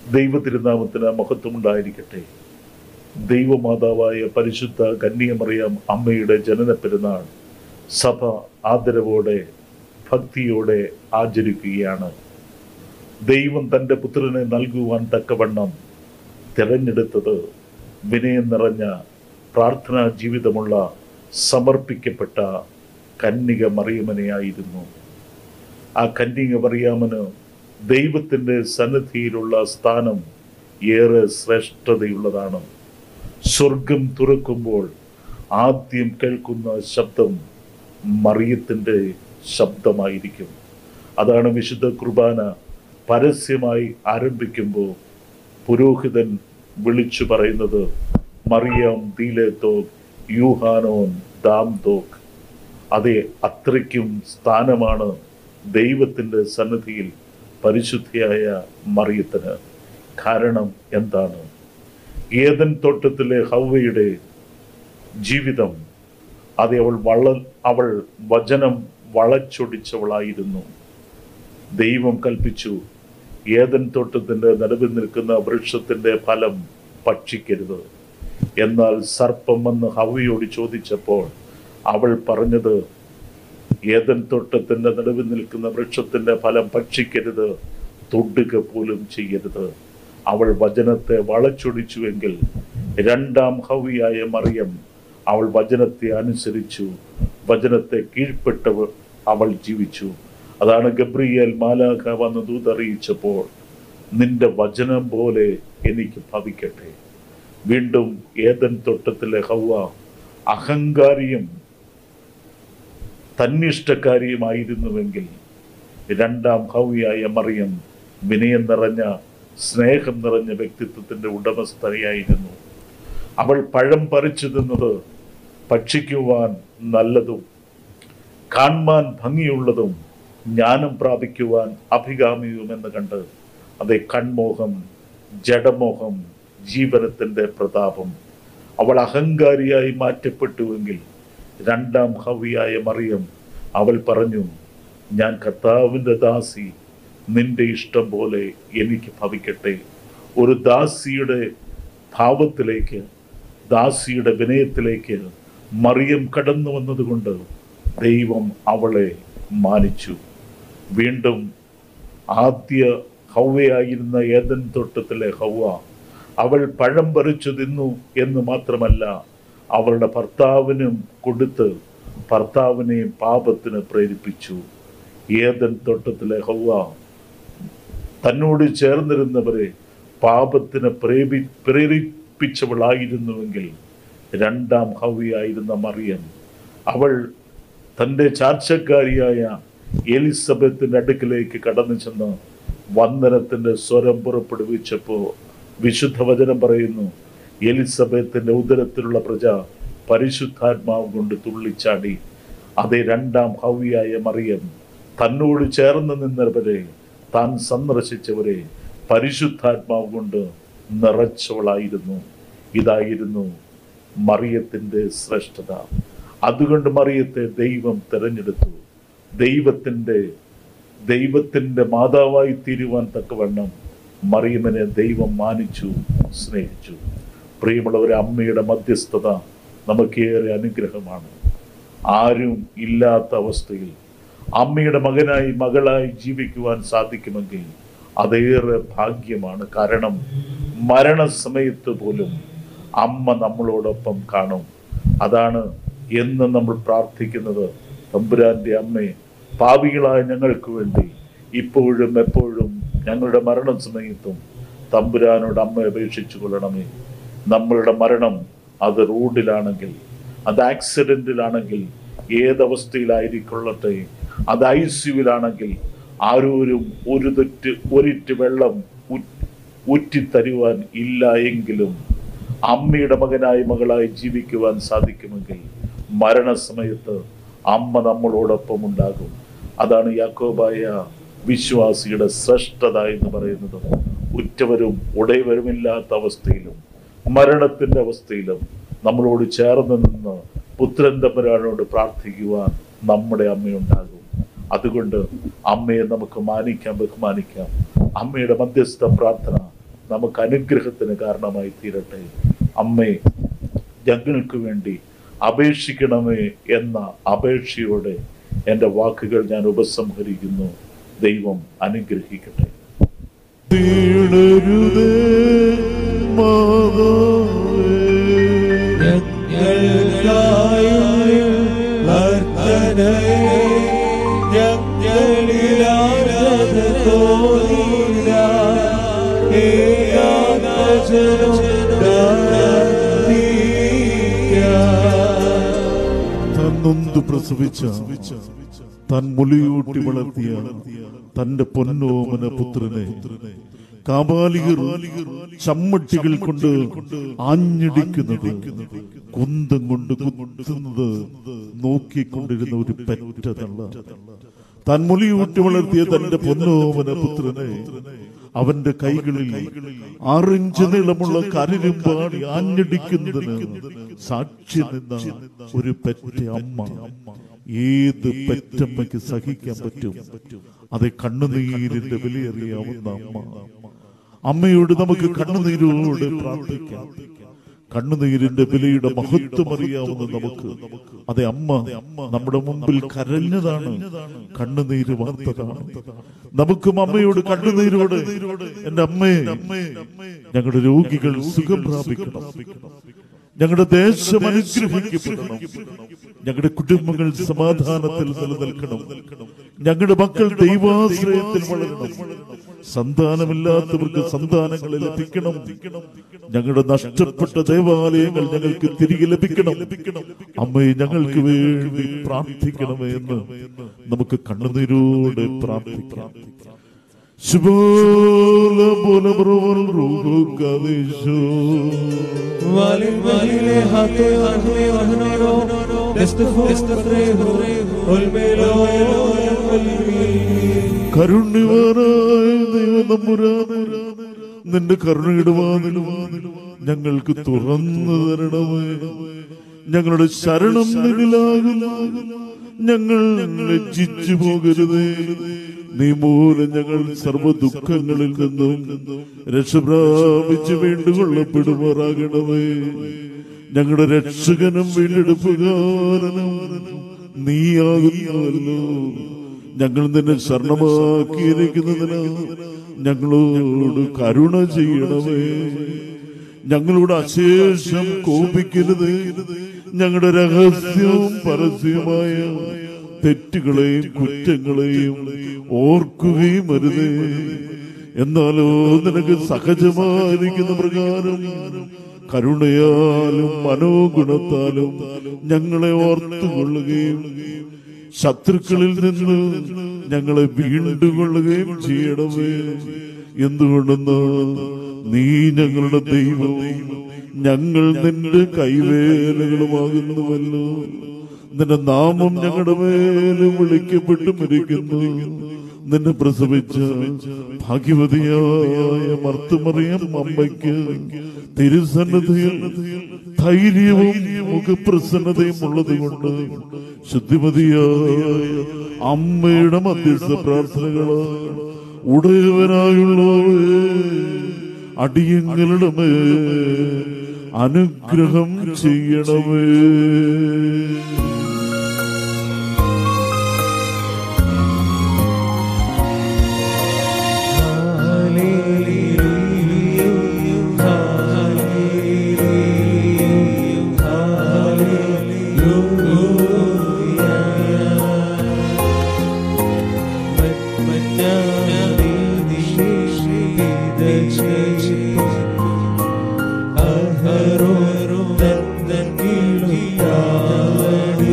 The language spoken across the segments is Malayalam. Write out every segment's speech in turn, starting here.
ദൈവ തിരുനാമത്തിന് മഹത്വമുണ്ടായിരിക്കട്ടെ ദൈവമാതാവായ പരിശുദ്ധ കന്യമറിയാം അമ്മയുടെ ജനന പെരുന്നാൾ സഭ ആദരവോടെ ഭക്തിയോടെ ആചരിക്കുകയാണ് ദൈവം തൻ്റെ പുത്രനെ നൽകുവാൻ തക്കവണ്ണം തിരഞ്ഞെടുത്തത് വിനയം നിറഞ്ഞ പ്രാർത്ഥനാ ജീവിതമുള്ള സമർപ്പിക്കപ്പെട്ട കന്യക മറിയമനെയായിരുന്നു ആ കന്യക മറിയാമന് ദൈവത്തിൻ്റെ സന്നിധിയിലുള്ള സ്ഥാനം ഏറെ ശ്രേഷ്ഠതയുള്ളതാണ് സ്വർഗം തുറക്കുമ്പോൾ ആദ്യം കേൾക്കുന്ന ശബ്ദം മറിയത്തിൻ്റെ ശബ്ദമായിരിക്കും അതാണ് വിശുദ്ധ കുർബാന പരസ്യമായി ആരംഭിക്കുമ്പോൾ പുരോഹിതൻ വിളിച്ചു പറയുന്നത് മറിയാം ദീലേത്തോക് യൂഹാനോൻ ദാം തോക് അതെ അത്രയ്ക്കും സ്ഥാനമാണ് ദൈവത്തിൻ്റെ സന്നിധിയിൽ പരിശുദ്ധിയായ മറിയത്തിന് കാരണം എന്താണ് ഏതൻ തോട്ടത്തിലെ ഹൗവയുടെ ജീവിതം അത് അവൾ വള അവൾ വചനം വളച്ചൊടിച്ചവളായിരുന്നു ദൈവം കൽപ്പിച്ചു ഏതൻ തോട്ടത്തിന്റെ നടുവിൽ നിൽക്കുന്ന വൃക്ഷത്തിന്റെ ഫലം ഭക്ഷിക്കരുത് എന്നാൽ സർപ്പം വന്ന് ഹവയോട് ചോദിച്ചപ്പോൾ അവൾ പറഞ്ഞത് ഏതൻ തോട്ടത്തിന്റെ നടുവിൽ നിൽക്കുന്ന വൃക്ഷത്തിന്റെ ഫലം ഭക്ഷിക്കരുത് തൊടുക പോലും ചെയ്യരുത് അവൾ വചനത്തെ വളച്ചൊടിച്ചുവെങ്കിൽ രണ്ടാം ഹവിയായ മറിയം അവൾ വചനത്തെ അനുസരിച്ചു വചനത്തെ കീഴ്പ്പെട്ടവൾ അവൾ ജീവിച്ചു അതാണ് ഗബ്രിയേൽ മാലാഖ വന്ന് ദൂതറിയിച്ചപ്പോൾ നിന്റെ വചനം പോലെ എനിക്ക് ഭവിക്കട്ടെ വീണ്ടും ഏതൻ തോട്ടത്തിലെ ഹൗവ അഹങ്കാരിയും തന്നിഷ്ടക്കാരിയുമായിരുന്നുവെങ്കിൽ രണ്ടാം ഹൗയായ മറിയം വിനയം നിറഞ്ഞ സ്നേഹം നിറഞ്ഞ വ്യക്തിത്വത്തിന്റെ ഉടമസ്ഥതയായിരുന്നു അവൾ പഴം പറിച്ചു തിന്നത് ഭക്ഷിക്കുവാൻ നല്ലതും കാണാൻ ഭംഗിയുള്ളതും ജ്ഞാനം പ്രാപിക്കുവാൻ അഭികാമ്യവുമെന്ന് കണ്ട് അതേ കൺമോഹം ജഡമോഹം ജീവനത്തിന്റെ പ്രതാപം അവൾ അഹങ്കാരിയായി മാറ്റപ്പെട്ടുവെങ്കിൽ രണ്ടാം ഹവിയായ മറിയം അവൾ പറഞ്ഞു ഞാൻ കർത്താവിൻ്റെ ദാസി നിന്റെ ഇഷ്ടം പോലെ എനിക്ക് ഭവിക്കട്ടെ ഒരു ദാസിയുടെ ഭാവത്തിലേക്ക് ദാസിയുടെ വിനയത്തിലേക്ക് മറിയം കടന്നു വന്നതുകൊണ്ട് ദൈവം അവളെ മാനിച്ചു വീണ്ടും ആദ്യ ഹൗവയായിരുന്ന ഏതൻ തോട്ടത്തിലെ ഹൗവ അവൾ പഴം പറിച്ചു തിന്നു എന്ന് മാത്രമല്ല അവളുടെ ഭർത്താവിനും കൊടുത്ത് ഭർത്താവിനെ പാപത്തിന് പ്രേരിപ്പിച്ചു ഏതൻ തോട്ടത്തിലെ ഹൗവ തന്നോട് ചേർന്നിരുന്നവരെ പാപത്തിന് പ്രേരി പ്രേരിപ്പിച്ചവളായിരുന്നുവെങ്കിൽ രണ്ടാം ഹൗവയായിരുന്ന മറിയം അവൾ തൻ്റെ ചാർച്ചക്കാരിയായ എലിസബത്തിന്റെ അടുക്കിലേക്ക് കടന്നു ചെന്ന് വന്ദനത്തിന്റെ സ്വരം പുറപ്പെടുവിച്ചപ്പോൾ വിശുദ്ധ വചനം പറയുന്നു എലിസബത്തിന്റെ ഉദരത്തിലുള്ള പ്രജ പരിശുദ്ധാത്മാവ് കൊണ്ട് തുള്ളിച്ചാടി അതേ രണ്ടാം ഹൗവിയായ മറിയം തന്നോട് ചേർന്ന് നിന്നവരെ താൻ സന്ദർശിച്ചവരെ പരിശുദ്ധാത്മാവ് കൊണ്ട് നിറച്ചവളായിരുന്നു ഇതായിരുന്നു മറിയത്തിന്റെ ശ്രേഷ്ഠത അതുകൊണ്ട് മറിയത്തെ ദൈവം തിരഞ്ഞെടുത്തു ദൈവത്തിൻ്റെ ദൈവത്തിൻ്റെ മാതാവായി തീരുവാൻ തക്കവണ്ണം മറിയമ്മനെ ദൈവം മാനിച്ചു സ്നേഹിച്ചു പ്രിയമുള്ളവരെ അമ്മയുടെ മധ്യസ്ഥത നമുക്കേറെ അനുഗ്രഹമാണ് ആരും ഇല്ലാത്ത അവസ്ഥയിൽ അമ്മയുടെ മകനായി മകളായി ജീവിക്കുവാൻ സാധിക്കുമെങ്കിൽ അതേറെ ഭാഗ്യമാണ് കാരണം മരണസമയത്ത് പോലും അമ്മ നമ്മളോടൊപ്പം കാണും അതാണ് എന്ന് നമ്മൾ പ്രാർത്ഥിക്കുന്നത് തമ്പുരാന്റെ അമ്മേ പാപികളായ ഞങ്ങൾക്ക് വേണ്ടി ഇപ്പോഴും എപ്പോഴും ഞങ്ങളുടെ മരണ സമയത്തും തമ്പുരാനോട് അമ്മ അപേക്ഷിച്ചു കൊള്ളണമേ നമ്മളുടെ മരണം അത് റോഡിലാണെങ്കിൽ അത് ആക്സിഡന്റിലാണെങ്കിൽ ഏതവസ്ഥയിലായിരിക്കൊള്ളട്ടെ അത് ഐ സിയുവിലാണെങ്കിൽ ആരോരും ഒരു തെറ്റ് ഒരിറ്റ് വെള്ളം ഉ- ഊറ്റിത്തരുവാൻ ഇല്ല എങ്കിലും അമ്മയുടെ മകനായി മകളായി ജീവിക്കുവാൻ സാധിക്കുമെങ്കിൽ മരണസമയത്ത് അമ്മ നമ്മളോടൊപ്പം ഉണ്ടാകും അതാണ് യാക്കോബായ വിശ്വാസിയുടെ ശ്രേഷ്ഠത എന്ന് പറയുന്നത് ഉറ്റവരും ഉടയവരുമില്ലാത്ത അവസ്ഥയിലും മരണത്തിന്റെ അവസ്ഥയിലും നമ്മളോട് ചേർന്ന് നിന്ന് പുത്രൻ തമ്പുരാനോട് പ്രാർത്ഥിക്കുവാൻ നമ്മുടെ അമ്മയുണ്ടാകും അതുകൊണ്ട് അമ്മയെ നമുക്ക് മാനിക്കാം ബഹുമാനിക്കാം അമ്മയുടെ മധ്യസ്ഥ പ്രാർത്ഥന നമുക്ക് അനുഗ്രഹത്തിന് കാരണമായി തീരട്ടെ അമ്മേ ഞങ്ങൾക്ക് വേണ്ടി അപേക്ഷിക്കണമേ എന്ന അപേക്ഷയോടെ എൻ്റെ വാക്കുകൾ ഞാൻ ഉപസംഹരിക്കുന്നു ദൈവം അനുഗ്രഹിക്കട്ടെ വീണരുതേ മാതാവേ ഞങ്ങൾക്കായി പ്രാർത്ഥനയെ ഞങ്ങളിലാരത തോന്നില്ല ഏകാഗ്രജനം പ്രാർത്ഥിക്കാം താൻ നൊന്തു പ്രസവിച്ച താൻ മുലയൂട്ടി വളർത്തിയ തന്റെ പൊന്നോമന പുത്രനെ കാപാലികർ ചമ്മട്ടികൾ കൊണ്ട് ആഞ്ഞടിക്കുന്നത് കുന്തം കൊണ്ട് കുത്തുന്നത് നോക്കിക്കൊണ്ടിരുന്ന ഒരു പെറ്റ തള്ള താൻ മുലയൂട്ടി വളർത്തിയ തന്റെ പൊന്നോമന പുത്രനെ അവന്റെ കൈകളിൽ ആറിഞ്ച് നീളമുള്ള കരരുമ്പാടി ആഞ്ഞടിക്കുന്നതിന് സാക്ഷി നിന്ന ഒരു പെറ്റ അമ്മ ഏത് പെറ്റമ്മയ്ക്ക് സഹിക്കാൻ പറ്റും അത് കണ്ണുനീരിന്റെ വിലയറിയാവുന്ന അമ്മ അമ്മയോട് നമുക്ക് കണ്ണുനീരോടെ പ്രാർത്ഥിക്കാം കണ്ണുനീരിന്റെ വിലയുടെ മഹത്വം അറിയാവുന്ന നമുക്ക് അതെ അമ്മ നമ്മുടെ മുമ്പിൽ കരഞ്ഞതാണ് കണ്ണുനീര് വാർത്തതാണ് നമുക്കും അമ്മയോട് കണ്ണുനീരോട് എന്റെ അമ്മേ ഞങ്ങളുടെ രോഗികൾ സുഖം പ്രാപിക്കണം ഞങ്ങളുടെ ദേശം അനുഗ്രഹിക്കപ്പെടണം ഞങ്ങളുടെ കുടുംബങ്ങൾ സമാധാനത്തിൽ നിലനിൽക്കണം ഞങ്ങളുടെ മക്കൾ ദൈവാശ്രയത്തിൽ വളരണം സന്താനമില്ലാത്തവർക്ക് സന്താനങ്ങളെ ലഭിക്കണം ഞങ്ങളുടെ നഷ്ടപ്പെട്ട ദേവാലയങ്ങൾ ഞങ്ങൾക്ക് തിരികെ ലഭിക്കണം അമ്മയെ ഞങ്ങൾക്ക് വേണ്ടി പ്രാർത്ഥിക്കണമേ എന്ന് നമുക്ക് കണ്ണുനീരോടെ പ്രാർത്ഥിക്കാം ശുഭോല പോലെ ബ്രോവൽ റൂഹു കദിശോ Valin valile hate arme arnero Destufo destufrehu Olmelo eloem olmi കരുണ്യവാനായ ദൈവം നമ്പുരാനെ നിന്റെ കരുണയുടെ വാതിലും ഞങ്ങൾക്ക് തുറന്നു തരണമേ ഞങ്ങളുടെ ശരണം നിന്നിലാകുന്നു ഞങ്ങൾ ലജ്ജിച്ചു പോകരുതേ നീ മൂലം ഞങ്ങൾ സർവ്വ ദുഃഖങ്ങളിൽ നിന്നും രക്ഷപ്രാപിച്ച് വീണ്ടുകൊള്ളപ്പെടുമാറാകണമേ ഞങ്ങളുടെ രക്ഷകനും വീണ്ടെടുപ്പുകാരനും നീയാകുന്നുവല്ലോ ഞങ്ങൾ നിന്നെ ശരണമാക്കിയിരിക്കുന്നതിന് ഞങ്ങളോട് കരുണ ചെയ്യണമേ ഞങ്ങളോട് അശേഷം കോപിക്കരുത് ഞങ്ങളുടെ രഹസ്യവും പരസ്യവുമായ തെറ്റുകളെയും കുറ്റങ്ങളെയും ഓർക്കുകയും അരുതേ എന്നാലോ നിനക്ക് സഹജമായിരിക്കുന്ന പ്രകാരം കരുണയാലും മനോഗുണത്താലും ഞങ്ങളെ ഓർത്തുകൊള്ളുകയും ശത്രുക്കളിൽ നിന്ന് ഞങ്ങളെ വീണ്ടുകൊള്ളുകയും ചെയ്യണമേ എന്തുകൊണ്ടെന്ന് നീ ഞങ്ങളുടെ ദൈവവും ഞങ്ങൾ നിന്റെ കൈവേലകളുമാകുന്നുവല്ലോ നിന്റെ നാമം ഞങ്ങളുടെ മേലെ വിളിക്കപ്പെട്ടു മരിക്കുന്നു നിന്നെ പ്രസവിച്ച ഭാഗ്യവതിയായ മർത്തുമറിയം അമ്മയ്ക്ക് തിരുസന്നതയിൽ ധൈര്യവും മുഖപ്രസന്നതയും ഉള്ളത് കൊണ്ട് ശുദ്ധിമതിയായ അമ്മയുടെ മധ്യസ്ഥ പ്രാർത്ഥനകള് ഉടയവനായുള്ളവേ അടിയങ്ങളുടെ മേൽ അനുഗ്രഹം ചെയ്യണമേ അഹരോ തന്നീളും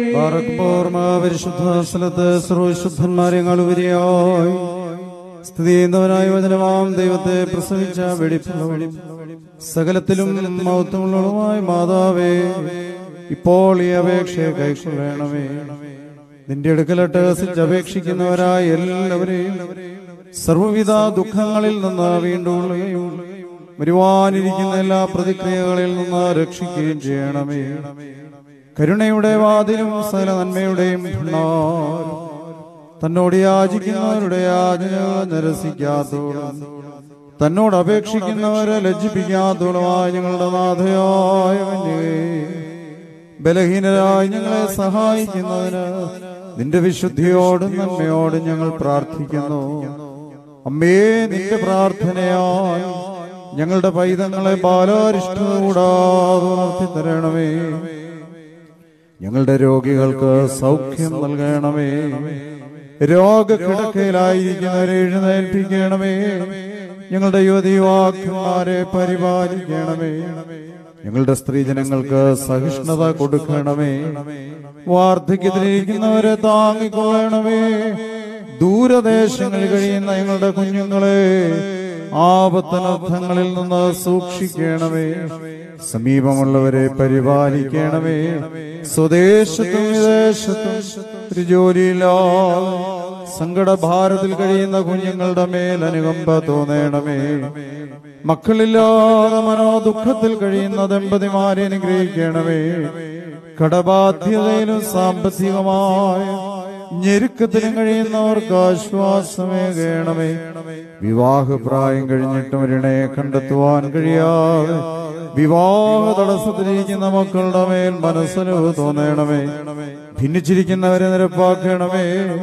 പാറക്കൂർമ പരിശുദ്ധ സ്ഥലത്ത് സർവശുദ്ധന്മാരെങ്ങൾ ഉപരിയായി സ്ഥിതി ചെയ്യുന്നവനായ വചനമാം ദൈവത്തെ പ്രസവിച്ച വെടിപ്പുള്ളവളും സകലത്തിലും മൗത്തമുള്ളതുമായ മാതാവേ ഇപ്പോൾ ഈ അപേക്ഷയെ കൈക്കൊള്ളണമേ നിന്റെ അടുക്കലട്ട് ഹസിച്ച് അപേക്ഷിക്കുന്നവരായ എല്ലാവരെയും സർവവിധ ദുഃഖങ്ങളിൽ നിന്ന് വീണ്ടുകൊള്ളുകയും വരുവാനിരിക്കുന്ന എല്ലാ പ്രതിക്രിയകളിൽ നിന്ന് രക്ഷിക്കുകയും ചെയ്യണമേ കരുണയുടെ വാതിലും സകല നന്മയുടെയും ഭണ്ഡാരം തന്നോട് യാചിക്കുന്നവരുടെ യാചന നിരസിക്കാത്തോളം തന്നോട് അപേക്ഷിക്കുന്നവരെ ലജ്ജിപ്പിക്കാത്തോളമായ ഞങ്ങളുടെ നാഥയായ കന്യകേ, ബലഹീനരായി ഞങ്ങളെ സഹായിക്കുന്നതിന് നിന്റെ വിശുദ്ധിയോടും നന്മയോടും ഞങ്ങൾ പ്രാർത്ഥിക്കുന്നു അമ്മേ നിന്റെ പ്രാർത്ഥനയാൽ ഞങ്ങളുടെ പൈതങ്ങളെ ബാലാരിഷ്ടത കൂടാതെ ഉണർത്തി തരണമേ ഞങ്ങളുടെ രോഗികൾക്ക് സൗഖ്യം നൽകണമേ രോഗക്കിടക്കയിലായിരിക്കുന്നവരെ എഴുന്നേൽപ്പിക്കണമേ ഞങ്ങളുടെ യുവതി യുവാക്കന്മാരെ പരിപാലിക്കണമേ ഞങ്ങളുടെ സ്ത്രീജനങ്ങൾക്ക് സഹിഷ്ണുത കൊടുക്കണമേ വാർദ്ധക്യത്തിലിരിക്കുന്നവരെ താങ്ങിക്കൊള്ളണമേ ദൂരദേശങ്ങളിൽ കഴിയുന്ന ഞങ്ങളുടെ കുഞ്ഞുങ്ങളെ ആപത്തനർത്ഥങ്ങളിൽ നിന്ന് സൂക്ഷിക്കണമേ സമീപമുള്ളവരെ പരിപാലിക്കണമേ സ്വദേശത്തും വിദേശത്തും ഒരു ജോലിയില്ലാതെ സങ്കടഭാരത്തിൽ കഴിയുന്ന കുഞ്ഞുങ്ങളുടെ മേൽ അനുകമ്പ തോന്നണമേ മക്കളില്ലാതെ മനോദുഃഖത്തിൽ കഴിയുന്ന ദമ്പതിമാരെ അനുഗ്രഹിക്കണമേ കടബാധ്യതയിലും സാമ്പത്തികമായ ഞെരുക്കത്തിലും കഴിയുന്നവർക്ക് ആശ്വാസമേകണമേ വിവാഹപ്രായം കഴിഞ്ഞിട്ടും ഒരിണയെ കണ്ടെത്തുവാൻ കഴിയാതെ വിവാഹ തടസ്സത്തിലിരിക്കുന്ന മക്കളുടെ മേൽ മനസ്സിലവ് തോന്നണമേ ഭിന്നിച്ചിരിക്കുന്നവരെ നിരപ്പാക്കണമേ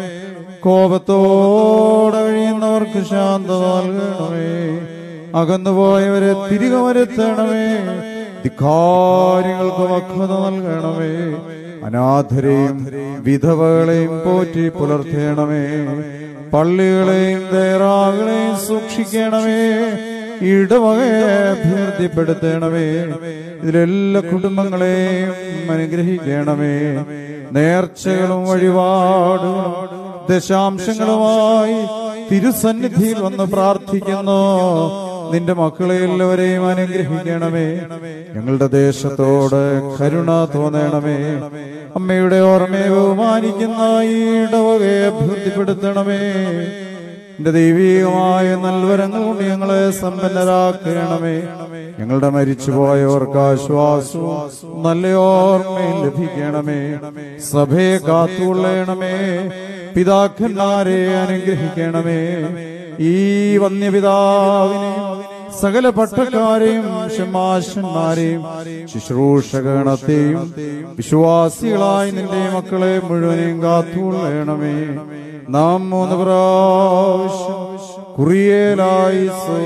കോപത്തോടെ കഴിയുന്നവർക്ക് ശാന്തത നൽകണമേ അകന്നുപോയവരെ തിരികെ വരുത്തണമേ ധിക്കാരികൾക്ക് വക്രത നൽകണമേ അനാഥരെയും വിധവകളെയും പോറ്റി പുലർത്തേണമേ പള്ളികളെയും ദേറാകളെയും സൂക്ഷിക്കണമേ ഇടവകയെ അഭ്യർത്ഥിപ്പെടുത്തണമേ ഇതിലെല്ലാ കുടുംബങ്ങളെയും അനുഗ്രഹിക്കണമേ നേർച്ചകളും വഴിപാടുകളും ദശാംശങ്ങളുമായി തിരുസന്നിധിയിൽ വന്ന് പ്രാർത്ഥിക്കുന്നു നിന്റെ മക്കളെ എല്ലാവരെയും അനുഗ്രഹിക്കണമേ ഞങ്ങളുടെ ദേശത്തോട് കരുണ തോന്നണമേ അമ്മയുടെ ഓർമ്മയെ ബഹുമാനിക്കുന്ന ഈ ഇടവകയെ അഭ്യർത്ഥിപ്പെടുത്തണമേ എന്റെ ദൈവീകമായ നൽവരങ്ങൾ കൊണ്ട് ഞങ്ങളെ സമ്പന്നരാക്കണമേ ഞങ്ങളുടെ മരിച്ചുപോയവർക്ക് ആശ്വാസവും നല്ല ഓർമ്മയും ലഭിക്കണമേ സഭയെ കാത്തുകൊള്ളണമേ പിതാക്കന്മാരെ അനുഗ്രഹിക്കണമേ ഈ വന്യപിതാവിനെ സകല പട്ടക്കാരെയും ഷമാശന്മാരെയും ശുശ്രൂഷഗണത്തെയും വിശ്വാസികളായി നിന്റെ മക്കളെ മുഴുവനെയും കാത്തുകൊള്ളണമേ നാം മൂന്ന് പ്രാവശ്യം കുറിയേലായി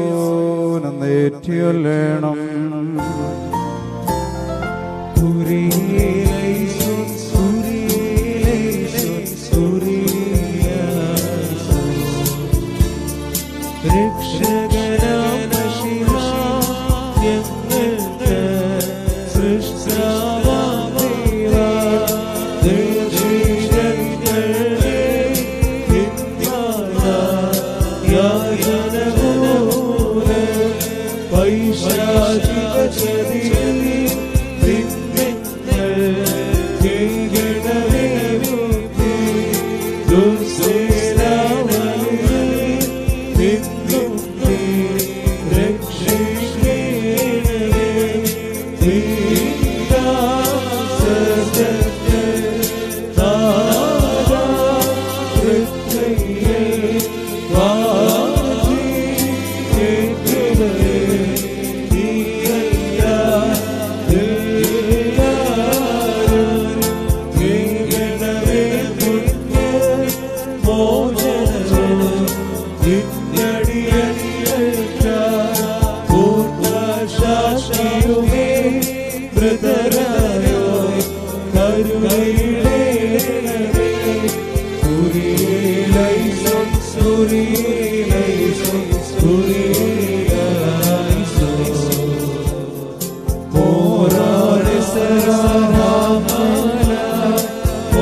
സോനേറ്റിയൊല്ലേണം Ora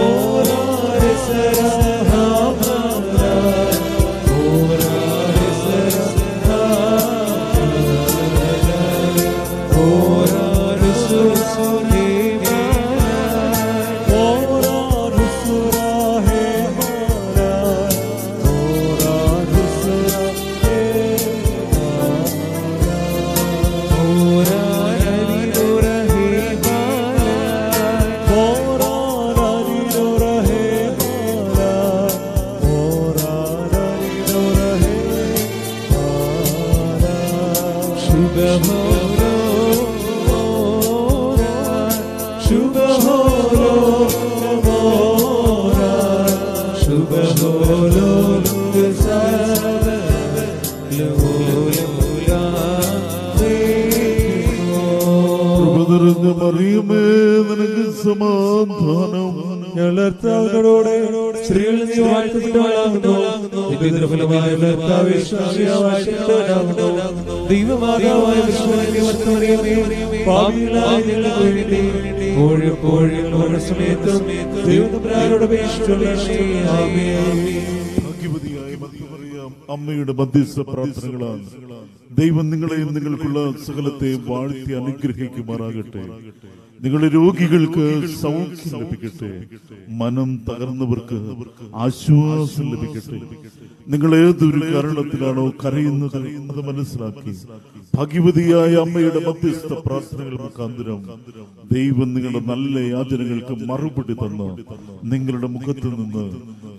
ഞങ്ങളുടെ കർത്താവിനോടെ സ്ത്രീകളിൽ നീ വാഴ്ത്തപ്പെട്ടവളാകുന്നു നിന്റെ ഫലമായ കർത്താവ് വാഴ്ത്തപ്പെട്ടവനാകുന്നു ദൈവമാതാവായ വിശ്വനെ വർത്തമറിയമേ പാപികളായ ഞങ്ങൾക്ക് വേണ്ടി കോഴി കോഴി ഓരോ സമയത്തും ദൈവത്തമ്പരാനോട് അപേക്ഷിച്ചുള്ള ഭാഗ്യവതിയായ മറിയാം അമ്മയുടെ മധ്യസ്ഥ പ്രാർത്ഥനകളാണ് ദൈവം നിങ്ങളെയും നിങ്ങൾക്കുള്ള സകലത്തെ വാഴ്ത്തി അനുഗ്രഹിക്കുമാറാകട്ടെ നിങ്ങളുടെ രോഗികൾക്ക് സൗഖ്യം ലഭിക്കട്ടെ മനം തകർന്നവർക്ക് ആശ്വാസം ലഭിക്കട്ടെ നിങ്ങൾ ഏതൊരു കാരണത്തിലാണോ കരയുന്നത് അത് മനസ്സിലാക്കി ഭഗവതിയായ അമ്മയുടെ മധ്യസ്ഥ പ്രാർത്ഥനകൾ മുഖാന്തരം ദൈവം നിങ്ങളുടെ നല്ല യാചനകൾക്ക് മറുപടി തന്ന് നിങ്ങളുടെ മുഖത്ത് നിന്ന്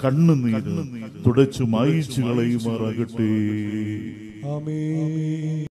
കണ്ണുനീര് തുടച്ചു മായിച്ചു കളയുമാറാകട്ടെ ആമേൻ